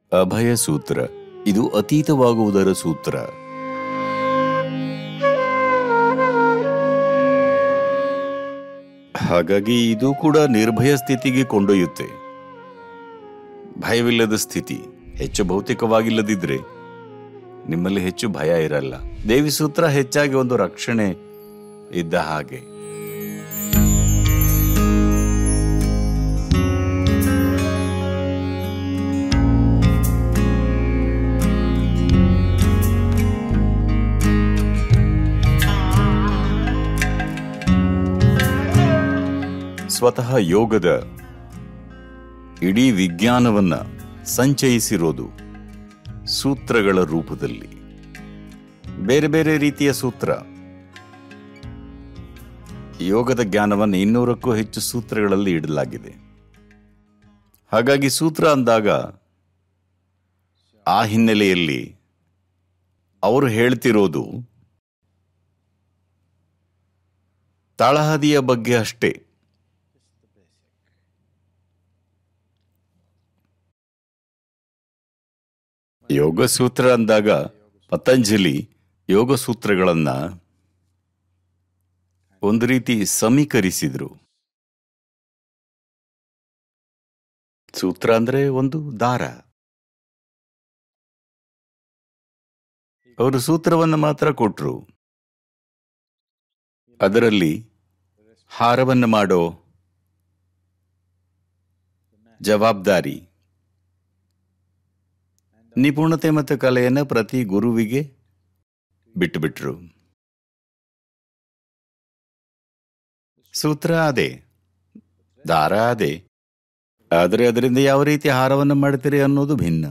ಅಭಯ ಸೂತ್ರ ಇದು ಅತೀತವಾಗುವುದರ ಸೂತ್ರ ಹಾಗಾಗಿ ಇದು ಕೂಡ ನಿರ್ಭಯ ಸ್ಥಿತಿಗೆ ಕೊಂಡೊಯ್ಯುತ್ತೆ ಭಯವಿಲ್ಲದ ಸ್ಥಿತಿ ಹೆಚ್ಚು ಭೌತಿಕವಾಗಿಲ್ಲದಿದ್ರೆ ನಿಮ್ಮಲ್ಲಿ ಹೆಚ್ಚು ಭಯ ಇರಲ್ಲ ದೇವಿ ಸೂತ್ರ ಹೆಚ್ಚಾಗಿ ಒಂದು ರಕ್ಷಣೆ ಇದ್ದ ಹಾಗೆ ಸ್ವತಃ ಯೋಗದ ಇಡೀ ವಿಜ್ಞಾನವನ್ನ ಸಂಚಯಿಸಿರೋದು ಸೂತ್ರಗಳ ರೂಪದಲ್ಲಿ ಬೇರೆ ಬೇರೆ ರೀತಿಯ ಸೂತ್ರ ಯೋಗದ ಜ್ಞಾನವನ್ನು ಇನ್ನೂರಕ್ಕೂ ಹೆಚ್ಚು ಸೂತ್ರಗಳಲ್ಲಿ ಇಡಲಾಗಿದೆ ಹಾಗಾಗಿ ಸೂತ್ರ ಅಂದಾಗ ಆ ಹಿನ್ನೆಲೆಯಲ್ಲಿ ಅವರು ಹೇಳ್ತಿರೋದು ತಳಹದಿಯ ಬಗ್ಗೆ ಅಷ್ಟೇ ಯೋಗ ಸೂತ್ರ ಅಂದಾಗ ಪತಂಜಲಿ ಯೋಗ ಸೂತ್ರಗಳನ್ನ ಒಂದು ರೀತಿ ಸಮೀಕರಿಸಿದ್ರು ಸೂತ್ರ ಅಂದ್ರೆ ಒಂದು ದಾರ ಅವರು ಸೂತ್ರವನ್ನು ಮಾತ್ರ ಕೊಟ್ರು ಅದರಲ್ಲಿ ಹಾರವನ್ನು ಮಾಡೋ ಜವಾಬ್ದಾರಿ ನಿಪುಣತೆ ಮತ್ತು ಕಲೆಯನ್ನು ಪ್ರತಿ ಗುರುವಿಗೆ ಬಿಟ್ಟುಬಿಟ್ರು ಸೂತ್ರ ಅದೇ ದಾರ ಅದೇ ಆದರೆ ಅದರಿಂದ ಯಾವ ರೀತಿ ಹಾರವನ್ನು ಮಾಡ್ತೀರಿ ಅನ್ನೋದು ಭಿನ್ನ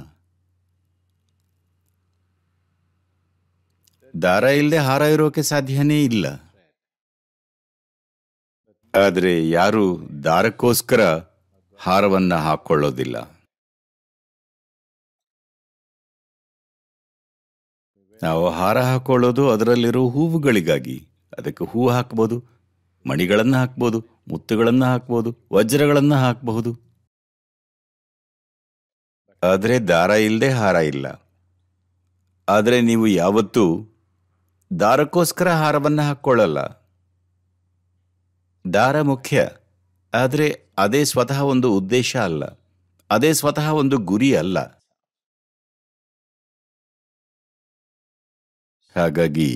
ದಾರ ಇಲ್ಲದೆ ಹಾರ ಇರೋಕೆ ಸಾಧ್ಯನೇ ಇಲ್ಲ ಆದರೆ ಯಾರು ದಾರಕ್ಕೋಸ್ಕರ ಹಾರವನ್ನ ಹಾಕೊಳ್ಳೋದಿಲ್ಲ ನಾವು ಹಾರ ಹಾಕೊಳ್ಳೋದು ಅದರಲ್ಲಿರೋ ಹೂವುಗಳಿಗಾಗಿ ಅದಕ್ಕೆ ಹೂ ಹಾಕ್ಬೋದು ಮಣಿಗಳನ್ನು ಹಾಕ್ಬೋದು ಮುತ್ತುಗಳನ್ನು ಹಾಕ್ಬೋದು ವಜ್ರಗಳನ್ನು ಹಾಕಬಹುದು ಆದರೆ ದಾರ ಇಲ್ಲದೆ ಹಾರ ಇಲ್ಲ ಆದರೆ ನೀವು ಯಾವತ್ತೂ ದಾರಕ್ಕೋಸ್ಕರ ಹಾರವನ್ನು ಹಾಕ್ಕೊಳ್ಳಲ್ಲ ದಾರ ಮುಖ್ಯ ಆದರೆ ಅದೇ ಸ್ವತಃ ಒಂದು ಉದ್ದೇಶ ಅಲ್ಲ ಅದೇ ಸ್ವತಃ ಒಂದು ಗುರಿ ಅಲ್ಲ ಹಾಗಾಗಿ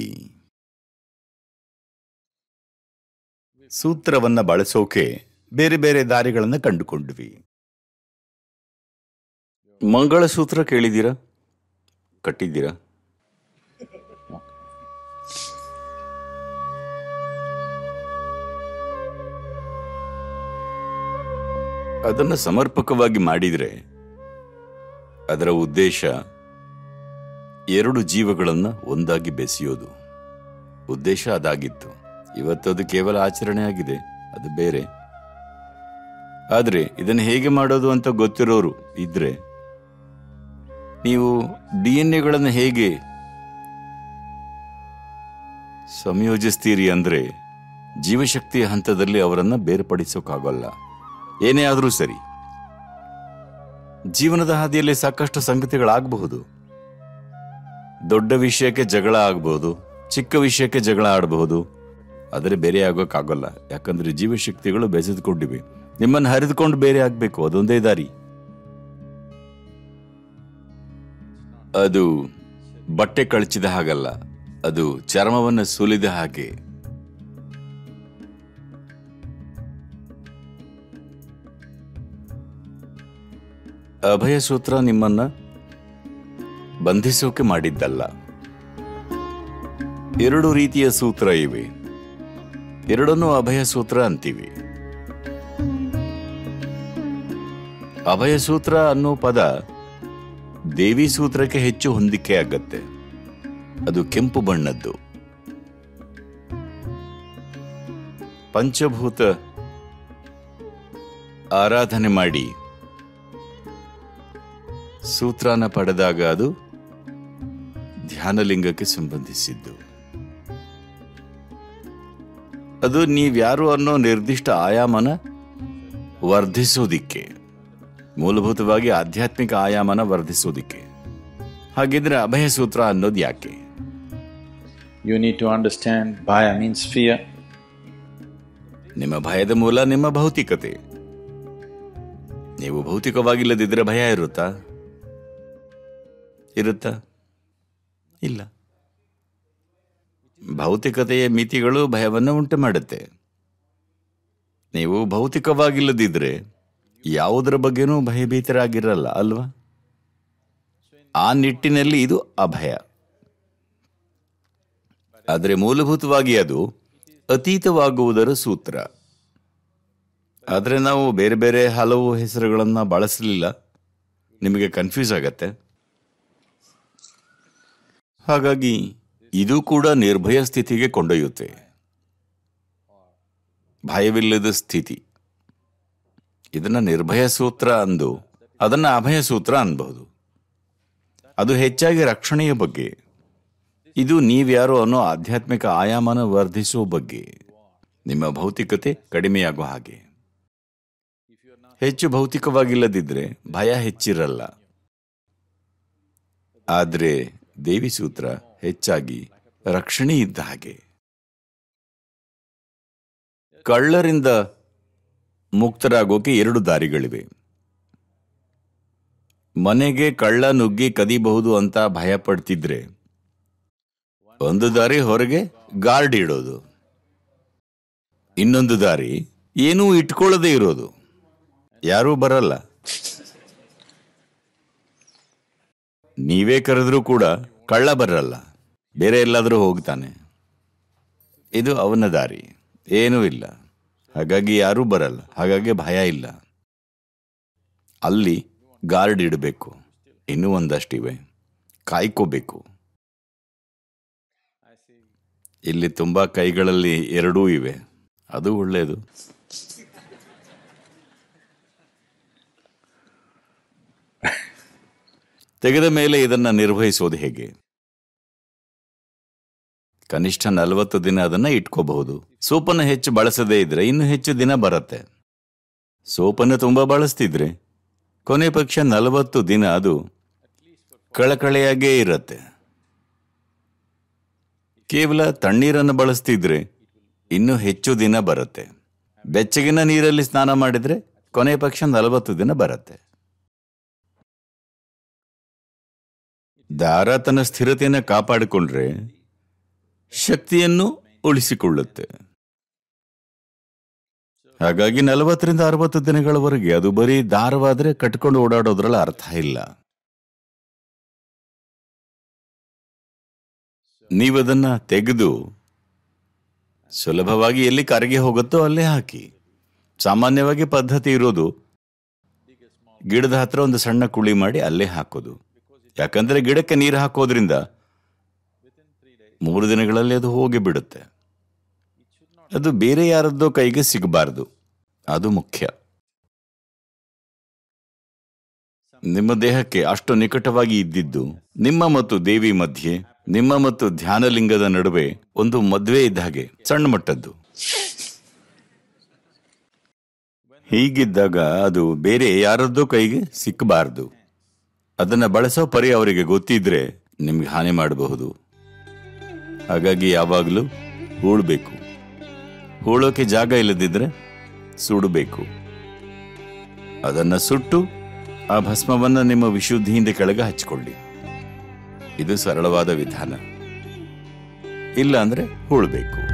ಸೂತ್ರವನ್ನ ಬಳಸೋಕೆ ಬೇರೆ ಬೇರೆ ದಾರಿಗಳನ್ನು ಕಂಡುಕೊಂಡ್ವಿ ಮಂಗಳಸೂತ್ರ ಕೇಳಿದ್ದೀರಾ ಕಟ್ಟಿದ್ದೀರಾ ಅದನ್ನು ಸಮರ್ಪಕವಾಗಿ ಮಾಡಿದ್ರೆ ಅದರ ಉದ್ದೇಶ ಎರಡು ಜೀವಗಳನ್ನ ಒಂದಾಗಿ ಬೆಸೆಯೋದು ಉದ್ದೇಶ ಅದಾಗಿತ್ತು ಇವತ್ತು ಅದು ಕೇವಲ ಆಚರಣೆ ಆಗಿದೆ ಅದು ಬೇರೆ ಆದ್ರೆ ಇದನ್ನು ಹೇಗೆ ಮಾಡೋದು ಅಂತ ಗೊತ್ತಿರೋರು ಇದ್ರೆ ನೀವು ಡಿ ಎನ್ ಎಗಳನ್ನು ಹೇಗೆ ಸಂಯೋಜಿಸ್ತೀರಿ ಅಂದ್ರೆ ಜೀವಶಕ್ತಿಯ ಹಂತದಲ್ಲಿ ಅವರನ್ನ ಬೇರ್ಪಡಿಸೋಕ್ಕಾಗಲ್ಲ ಏನೇ ಆದರೂ ಸರಿ ಜೀವನದ ಹಾದಿಯಲ್ಲಿ ಸಾಕಷ್ಟು ಸಂಗತಿಗಳಾಗಬಹುದು ದೊಡ್ಡ ವಿಷಯಕ್ಕೆ ಜಗಳ ಆಗಬಹುದು ಚಿಕ್ಕ ವಿಷಯಕ್ಕೆ ಜಗಳ ಆಡಬಹುದು ಆದರೆ ಬೇರೆ ಆಗೋಕ್ಕಾಗಲ್ಲ ಯಾಕಂದ್ರೆ ಜೀವಶಕ್ತಿಗಳು ಬೆಸೆದುಕೊಂಡಿವೆ ನಿಮ್ಮನ್ನು ಹರಿದುಕೊಂಡು ಬೇರೆ ಆಗ್ಬೇಕು ಅದೊಂದೇ ದಾರಿ ಅದು ಬಟ್ಟೆ ಕಳಚಿದ ಹಾಗಲ್ಲ ಅದು ಚರ್ಮವನ್ನು ಸುಲಿದ ಹಾಗೆ ಅಭಯ ಸೂತ್ರ ನಿಮ್ಮನ್ನ ಬಂಧಿಸೋಕೆ ಮಾಡಿದ್ದಲ್ಲ ಎರಡು ರೀತಿಯ ಸೂತ್ರ ಇವೆ ಎರಡನ್ನೂ ಅಭಯ ಸೂತ್ರ ಅಂತೀವಿ ಅಭಯ ಸೂತ್ರ ಅನ್ನೋ ಪದ ದೇವಿ ಸೂತ್ರಕ್ಕೆ ಹೆಚ್ಚು ಹೊಂದಿಕೆ ಆಗತ್ತೆ ಅದು ಕೆಂಪು ಬಣ್ಣದ್ದು ಪಂಚಭೂತ ಆರಾಧನೆ ಮಾಡಿ ಸೂತ್ರನ ಪಡೆದಾಗ ಅದು ಧ್ಯಾನಲಿಂಗಕ್ಕೆ ಸಂಬಂಧಿಸಿದ್ದು ಅದು ನೀವ್ಯಾರು ಅನ್ನೋ ನಿರ್ದಿಷ್ಟ ಆಯಾಮನ ವರ್ಧಿಸೋದಿಕ್ಕೆ ಮೂಲಭೂತವಾಗಿ ಆಧ್ಯಾತ್ಮಿಕ ಆಯಾಮನ ವರ್ಧಿಸೋದಿಕ್ಕೆ ಹಾಗಿದ್ರೆ ಅಭಯ ಸೂತ್ರ ಅನ್ನೋದು ಯಾಕೆ You need to understand Bhaya means fear. ನಿಮ್ಮ ಭಯದ ಮೂಲ ನಿಮ್ಮ ಭೌತಿಕತೆ ನೀವು ಭೌತಿಕವಾಗಿಲ್ಲದಿದ್ರೆ ಭಯ ಇರುತ್ತಾ ಇರುತ್ತಾ ಇಲ್ಲ ಭೌತಿಕತೆಯ ಮಿತಿಗಳು ಭಯವನ್ನು ಉಂಟು ಮಾಡುತ್ತೆ ನೀವು ಭೌತಿಕವಾಗಿಲ್ಲದಿದ್ರೆ ಯಾವುದರ ಬಗ್ಗೆನೂ ಭಯಭೀತರಾಗಿರಲ್ಲ ಅಲ್ವಾ ಆ ನಿಟ್ಟಿನಲ್ಲಿ ಇದು ಅಭಯ ಆದರೆ ಮೂಲಭೂತವಾಗಿ ಅದು ಅತೀತವಾಗುವುದರ ಸೂತ್ರ ಆದರೆ ನಾವು ಬೇರೆ ಬೇರೆ ಹಲವು ಹೆಸರುಗಳನ್ನು ಬಳಸಲಿಲ್ಲ ನಿಮಗೆ ಕನ್ಫ್ಯೂಸ್ ಆಗತ್ತೆ ಹಾಗಾಗಿ ಇದು ಕೂಡ ನಿರ್ಭಯ ಸ್ಥಿತಿಗೆ ಕೊಂಡೊಯ್ಯುತ್ತೆ ಭಯವಿಲ್ಲದ ಸ್ಥಿತಿ ಇದನ್ನ ನಿರ್ಭಯ ಸೂತ್ರ ಅಂದು ಅದನ್ನ ಅಭಯ ಸೂತ್ರ ಅನ್ಬಹುದು ಅದು ಹೆಚ್ಚಾಗಿ ರಕ್ಷಣೆಯ ಬಗ್ಗೆ ಇದು ನೀವ್ಯಾರೋ ಅನ್ನೋ ಆಧ್ಯಾತ್ಮಿಕ ಆಯಾಮನ ವರ್ಧಿಸುವ ಬಗ್ಗೆ ನಿಮ್ಮ ಭೌತಿಕತೆ ಕಡಿಮೆಯಾಗೋ ಹಾಗೆ ಹೆಚ್ಚು ಭೌತಿಕವಾಗಿಲ್ಲದಿದ್ರೆ ಭಯ ಹೆಚ್ಚಿರಲ್ಲ ಆದ್ರೆ ದೇವಿ ಸೂತ್ರ ಹೆಚ್ಚಾಗಿ ರಕ್ಷಣೆ ಇದ್ದ ಹಾಗೆ ಕಳ್ಳರಿಂದ ಮುಕ್ತರಾಗೋಕೆ ಎರಡು ದಾರಿಗಳಿವೆ ಮನೆಗೆ ಕಳ್ಳ ನುಗ್ಗಿ ಕದಿಬಹುದು ಅಂತ ಭಯ ಪಡ್ತಿದ್ರೆ ಒಂದು ದಾರಿ ಹೊರಗೆ ಗಾರ್ಡ್ ಇಡೋದು ಇನ್ನೊಂದು ದಾರಿ ಏನೂ ಇಟ್ಕೊಳ್ಳದೆ ಇರೋದು ಯಾರೂ ಬರಲ್ಲ ನೀವೇ ಕರೆದ್ರೂ ಕೂಡ ಕಳ್ಳ ಬರಲ್ಲ ಬೇರೆ ಎಲ್ಲಾದರೂ ಹೋಗ್ತಾನೆ ಇದು ಅವನ ದಾರಿ ಏನೂ ಇಲ್ಲ ಹಾಗಾಗಿ ಯಾರೂ ಬರಲ್ಲ ಹಾಗಾಗಿ ಭಯ ಇಲ್ಲ ಅಲ್ಲಿ ಗಾರ್ಡ್ ಇಡಬೇಕು ಇನ್ನೂ ಒಂದಷ್ಟಿವೆ ಕಾಯ್ಕೋಬೇಕು ಇಲ್ಲಿ ತುಂಬಾ ಕೈಗಳಲ್ಲಿ ಎರಡೂ ಇವೆ ಅದು ಒಳ್ಳೆಯದು ತೆಗೆದ ಮೇಲೆ ಇದನ್ನ ನಿರ್ವಹಿಸೋದು ಹೇಗೆ ಕನಿಷ್ಠ ನಲವತ್ತು ದಿನ ಅದನ್ನ ಇಟ್ಕೋಬಹುದು ಸೋಪನ್ನು ಹೆಚ್ಚು ಬಳಸದೇ ಇದ್ರೆ ಇನ್ನು ಹೆಚ್ಚು ದಿನ ಬರುತ್ತೆ ಸೋಪನ್ನು ತುಂಬಾ ಬಳಸ್ತಿದ್ರೆ ಕೊನೆ ಪಕ್ಷ ನಲವತ್ತು ದಿನ ಅದು ಕಳಕಳೆಯಾಗೇ ಇರತ್ತೆ ಕೇವಲ ತಣ್ಣೀರನ್ನು ಬಳಸ್ತಿದ್ರೆ ಇನ್ನೂ ಹೆಚ್ಚು ದಿನ ಬರುತ್ತೆ ಬೆಚ್ಚಗಿನ ನೀರಲ್ಲಿ ಸ್ನಾನ ಮಾಡಿದ್ರೆ ಕೊನೆ ಪಕ್ಷ ನಲವತ್ತು ದಿನ ಬರುತ್ತೆ ದಾರ ತನ್ನ ಸ್ಥಿರತೆಯನ್ನು ಕಾಪಾಡಿಕೊಂಡ್ರೆ ಶಕ್ತಿಯನ್ನು ಉಳಿಸಿಕೊಳ್ಳುತ್ತೆ ಹಾಗಾಗಿ ನಲವತ್ತರಿಂದ ಅರವತ್ತು ದಿನಗಳವರೆಗೆ ಅದು ಬರೀ ದಾರವಾದ್ರೆ ಕಟ್ಕೊಂಡು ಓಡಾಡೋದ್ರಲ್ಲಿ ಅರ್ಥ ಇಲ್ಲ ನೀವದನ್ನ ತೆಗೆದು ಸುಲಭವಾಗಿ ಎಲ್ಲಿ ಕರಗಿ ಹೋಗುತ್ತೋ ಅಲ್ಲೇ ಹಾಕಿ ಸಾಮಾನ್ಯವಾಗಿ ಪದ್ಧತಿ ಇರೋದು ಗಿಡದ ಹತ್ರ ಒಂದು ಸಣ್ಣ ಕುಳಿ ಮಾಡಿ ಅಲ್ಲೇ ಹಾಕೋದು ಯಾಕಂದ್ರೆ ಗಿಡಕ್ಕೆ ನೀರು ಹಾಕೋದ್ರಿಂದ ಮೂರು ದಿನಗಳಲ್ಲಿ ಅದು ಹೋಗಿ ಬಿಡುತ್ತೆ ಅದು ಬೇರೆ ಯಾರದ್ದೋ ಕೈಗೆ ಸಿಗಬಾರದು ಅದು ಮುಖ್ಯ ನಿಮ್ಮ ದೇಹಕ್ಕೆ ಅಷ್ಟು ನಿಕಟವಾಗಿ ಇದ್ದಿದ್ದು ನಿಮ್ಮ ಮತ್ತು ದೇವಿ ಮಧ್ಯೆ ನಿಮ್ಮ ಮತ್ತು ಧ್ಯಾನಲಿಂಗದ ನಡುವೆ ಒಂದು ಮದ್ವೆ ಇದ್ದ ಹಾಗೆ ಸಣ್ಣ ಮಟ್ಟದ್ದು ಹೀಗಿದ್ದಾಗ ಅದು ಬೇರೆ ಯಾರದ್ದೋ ಕೈಗೆ ಸಿಕ್ಕಬಾರದು ಅದನ್ನ ಬಳಸೋ ಪರಿ ಅವರಿಗೆ ಗೊತ್ತಿದ್ರೆ ನಿಮ್ಗೆ ಹಾನಿ ಮಾಡಬಹುದು ಹಾಗಾಗಿ ಯಾವಾಗಲೂ ಹೂಳ್ಬೇಕು ಹೂಳೋಕೆ ಜಾಗ ಇಲ್ಲದಿದ್ರೆ ಸುಡಬೇಕು ಅದನ್ನ ಸುಟ್ಟು ಆ ಭಸ್ಮವನ್ನ ನಿಮ್ಮ ವಿಶುದ್ಧಿಯಿಂದ ಕೆಳಗೆ ಹಚ್ಕೊಳ್ಳಿ ಇದು ಸರಳವಾದ ವಿಧಾನ ಇಲ್ಲ ಅಂದ್ರೆ ಹೂಳ್ಬೇಕು